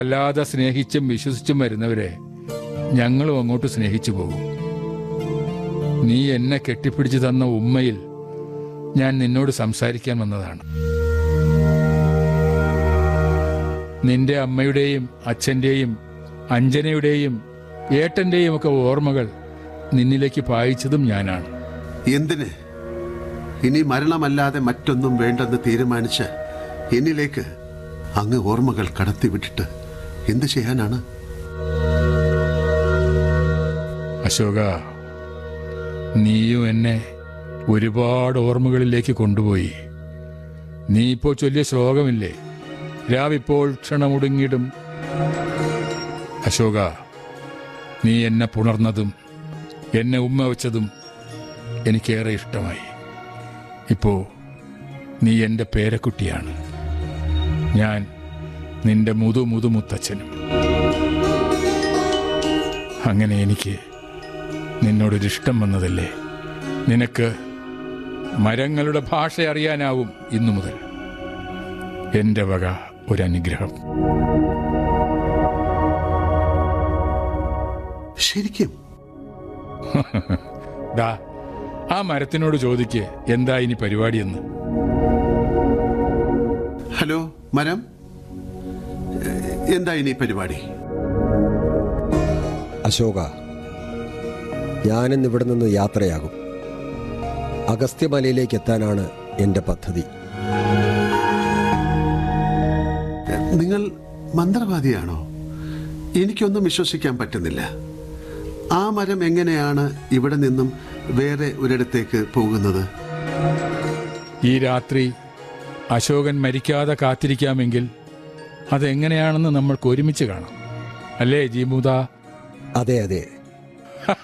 അല്ലാതെ സ്നേഹിച്ചും വിശ്വസിച്ചും വരുന്നവരെ ഞങ്ങളും അങ്ങോട്ട് സ്നേഹിച്ചു പോകും നീ എന്നെ കെട്ടിപ്പിടിച്ചു തന്ന ഉമ്മയിൽ ഞാൻ നിന്നോട് സംസാരിക്കാൻ വന്നതാണ് നിന്റെ അമ്മയുടെയും അച്ഛന്റെയും അഞ്ജനയുടെയും ഏട്ടന്റെയും ഒക്കെ ഓർമ്മകൾ നിന്നിലേക്ക് പായിച്ചതും ഞാനാണ് എന്തിന് ഇനി മരണമല്ലാതെ മറ്റൊന്നും വേണ്ടെന്ന് തീരുമാനിച്ച് എന്നിലേക്ക് അങ്ങ് ഓർമ്മകൾ കടത്തിവിട്ടിട്ട് എന്ത് ചെയ്യാനാണ് അശോക നീയും എന്നെ ഒരുപാട് ഓർമ്മകളിലേക്ക് കൊണ്ടുപോയി നീ ഇപ്പോൾ ചൊല്ലിയ ശ്ലോകമില്ലേ രാവിപ്പോൾ ക്ഷണമുടുങ്ങിടും അശോക നീ എന്നെ പുണർന്നതും എന്നെ ഉമ്മ വെച്ചതും എനിക്കേറെ ഇഷ്ടമായി ഇപ്പോ നീ എൻ്റെ പേരക്കുട്ടിയാണ് ഞാൻ നിന്റെ മുതു മുതു മുത്തച്ഛനും അങ്ങനെ എനിക്ക് നിന്നോടൊരിഷ്ടം വന്നതല്ലേ നിനക്ക് മരങ്ങളുടെ ഭാഷ അറിയാനാവും ഇന്നു മുതൽ എൻ്റെ വക ഒരനുഗ്രഹം ശരിക്കും ദാ ആ മരത്തിനോട് ചോദിക്ക് എന്താ ഇനി പരിപാടിയെന്ന് ഹലോ മരം എ- എന്താ ഇനി പരിപാടി അശോക ഞാനിന്ന് ഇവിടെ നിന്ന് യാത്രയാകും അഗസ്ത്യമലയിലേക്ക് എത്താനാണ് എൻ്റെ പദ്ധതി നിങ്ങൾ മന്ത്രവാദിയാണോ എനിക്കൊന്നും വിശ്വസിക്കാൻ പറ്റുന്നില്ല ആ മരം എങ്ങനെയാണ് ഇവിടെ നിന്നും വേറെ ഒരിടത്തേക്ക് പോകുന്നത് ഈ രാത്രി അശോകൻ മരിക്കാതെ കാത്തിരിക്കാമെങ്കിൽ അതെങ്ങനെയാണെന്ന് നമ്മൾക്ക് ഒരുമിച്ച് കാണാം അല്ലേ ജീമുദ അതെ അതെ